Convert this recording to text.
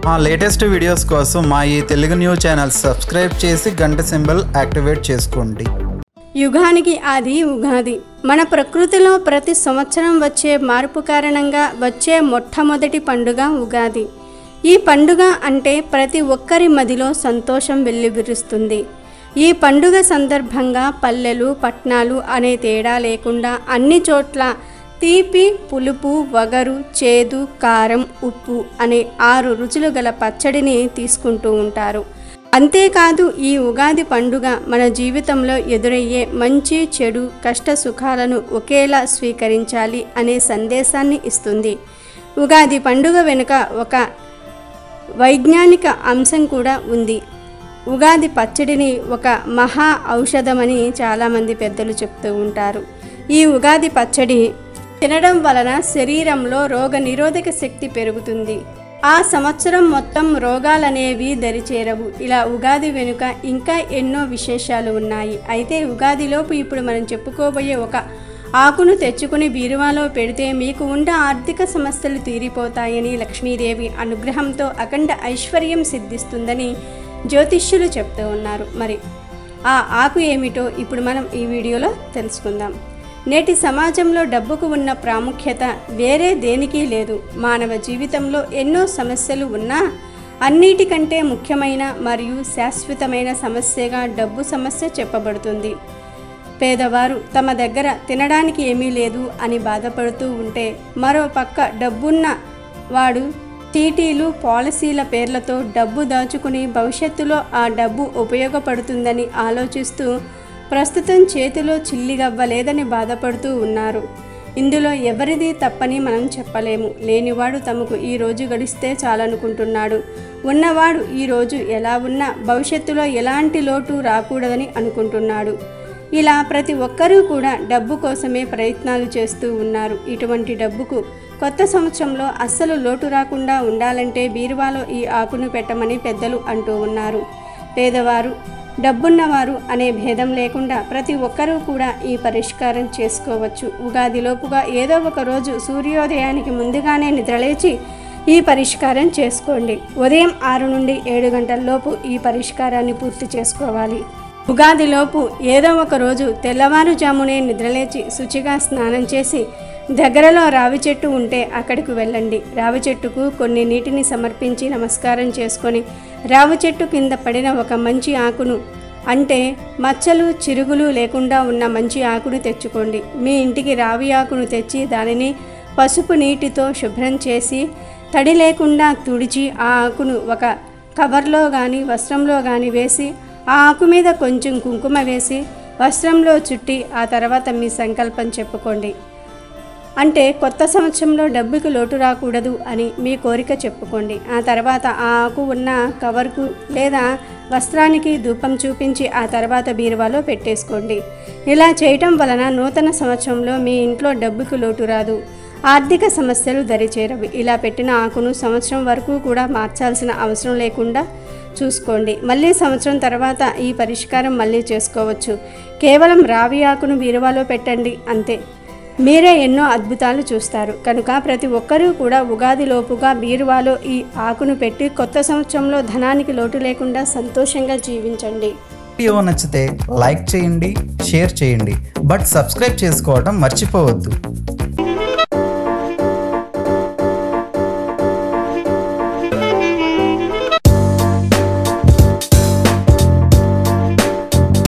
మా latest videos కోసం మా ఈ తెలుగు న్యూస్ ఛానల్ సబ్స్క్రైబ్ చేసి గంట సింబల్ యాక్టివేట్ చేసుకోండి యుగానికి ఆది ఉగాది మన ప్రకృతిలో ప్రతి సంవత్సరం వచ్చే మార్పు కారణంగా వచ్చే మొట్టమొదటి పండుగ ఉగాది ఈ పండుగ అంటే ప్రతి ఒక్కరి మదిలో సంతోషం వెల్లివిరుస్తుంది ఈ పండుగ సందర్భంగా పల్లెలు పట్నాలు అనే తేడా లేకుండా అన్ని చోట్ల తీపి పులుపు వగరు చేదు కారం ఉప్పు అనే ఆరు రుచులు గల పచ్చడిని తీసుకుంటూ ఉంటారు అంతేకాదు ఈ ఉగాది పండుగ మన జీవితంలో ఎదురయ్యే మంచి చెడు కష్ట సుఖాలను ఒకేలా స్వీకరించాలి అనే సందేశాన్ని ఇస్తుంది ఉగాది పండుగ వెనుక ఒక వైజ్ఞానిక అంశం కూడా ఉంది ఉగాది పచ్చడిని ఒక మహా ఔషధమని చాలామంది పెద్దలు చెప్తూ ఉంటారు ఈ ఉగాది పచ్చడి తినడం వలన శరీరంలో రోగ నిరోధక శక్తి పెరుగుతుంది ఆ సంవత్సరం మొత్తం రోగాలనేవి దరిచేరవు ఇలా ఉగాది వెనుక ఇంకా ఎన్నో విశేషాలు ఉన్నాయి అయితే ఉగాదిలోపు ఇప్పుడు మనం చెప్పుకోబోయే ఒక ఆకును తెచ్చుకుని బీరువాలో పెడితే మీకు ఉండే ఆర్థిక సమస్యలు తీరిపోతాయని లక్ష్మీదేవి అనుగ్రహంతో అఖండ ఐశ్వర్యం సిద్ధిస్తుందని జ్యోతిష్యులు చెప్తూ ఉన్నారు మరి ఆ ఆకు ఏమిటో ఇప్పుడు మనం ఈ వీడియోలో తెలుసుకుందాం నేటి సమాజంలో డబ్బుకు ఉన్న ప్రాముఖ్యత వేరే దేనికి లేదు మానవ జీవితంలో ఎన్నో సమస్యలు ఉన్నా అన్నిటికంటే ముఖ్యమైన మరియు శాశ్వతమైన సమస్యగా డబ్బు సమస్య చెప్పబడుతుంది పేదవారు తమ దగ్గర తినడానికి ఏమీ లేదు అని బాధపడుతూ ఉంటే మరో పక్క డబ్బున్న వాడు టీటీలు పాలసీల పేర్లతో డబ్బు దాచుకుని భవిష్యత్తులో ఆ డబ్బు ఉపయోగపడుతుందని ఆలోచిస్తూ ప్రస్తుతం చేతిలో చిల్లిగవ్వలేదని బాధపడుతూ ఉన్నారు ఇందులో ఎవరిది తప్పని మనం చెప్పలేము లేనివాడు తమకు ఈ రోజు గడిస్తే చాలనుకుంటున్నాడు ఉన్నవాడు ఈ రోజు ఎలా ఉన్నా భవిష్యత్తులో ఎలాంటి లోటు రాకూడదని అనుకుంటున్నాడు ఇలా ప్రతి ఒక్కరూ కూడా డబ్బు కోసమే ప్రయత్నాలు చేస్తూ ఉన్నారు ఇటువంటి డబ్బుకు కొత్త సంవత్సరంలో అస్సలు లోటు రాకుండా ఉండాలంటే బీరువాలో ఈ ఆకును పెట్టమని పెద్దలు అంటూ ఉన్నారు పేదవారు డబ్బున్నవారు అనే భేదం లేకుండా ప్రతి ఒక్కరూ కూడా ఈ పరిష్కారం చేసుకోవచ్చు ఉగాదిలోపుగా ఏదో ఒక రోజు సూర్యోదయానికి ముందుగానే నిద్రలేచి ఈ పరిష్కారం చేసుకోండి ఉదయం ఆరు నుండి ఏడు గంటల్లోపు ఈ పరిష్కారాన్ని పూర్తి చేసుకోవాలి ఉగాదిలోపు ఏదో ఒక రోజు తెల్లవారుజామునే నిద్రలేచి శుచిగా స్నానం చేసి దగ్గరలో రావి చెట్టు ఉంటే అక్కడికి వెళ్ళండి రావి చెట్టుకు కొన్ని నీటిని సమర్పించి నమస్కారం చేసుకొని రావి చెట్టు కింద పడిన ఒక మంచి ఆకును అంటే మచ్చలు చిరుగులు లేకుండా ఉన్న మంచి ఆకును తెచ్చుకోండి మీ ఇంటికి రావి ఆకును తెచ్చి దానిని పసుపు నీటితో శుభ్రం చేసి తడి లేకుండా తుడిచి ఆ ఆకును ఒక కవర్లో కానీ వస్త్రంలో కానీ వేసి ఆ ఆకు మీద కొంచెం కుంకుమ వేసి వస్త్రంలో చుట్టి ఆ తర్వాత మీ సంకల్పం చెప్పుకోండి అంటే కొత్త సంవత్సరంలో డబ్బుకి లోటు రాకూడదు అని మీ కోరిక చెప్పుకోండి ఆ తర్వాత ఆ ఆకు ఉన్న కవర్కు లేదా వస్త్రానికి ధూపం చూపించి ఆ తర్వాత బీరువాలో పెట్టేసుకోండి ఇలా చేయటం వలన నూతన సంవత్సరంలో మీ ఇంట్లో డబ్బుకు లోటు రాదు ఆర్థిక సమస్యలు దరిచేరవు ఇలా పెట్టిన ఆకును సంవత్సరం వరకు కూడా మార్చాల్సిన అవసరం లేకుండా చూసుకోండి మళ్ళీ సంవత్సరం తర్వాత ఈ పరిష్కారం మళ్ళీ చేసుకోవచ్చు కేవలం రావి ఆకును బీరువాలో పెట్టండి అంతే మీరే ఎన్నో అద్భుతాలు చూస్తారు కనుక ప్రతి ఒక్కరూ కూడా ఉగాది లోపుగా బీరువాలో ఈ ఆకును పెట్టి కొత్త సంవత్సరంలో ధనానికి లోటు లేకుండా సంతోషంగా జీవించండి వీడియో నచ్చితే లైక్ చేయండి షేర్ చేయండి బట్ సబ్స్క్రైబ్ చేసుకోవడం మర్చిపోవద్దు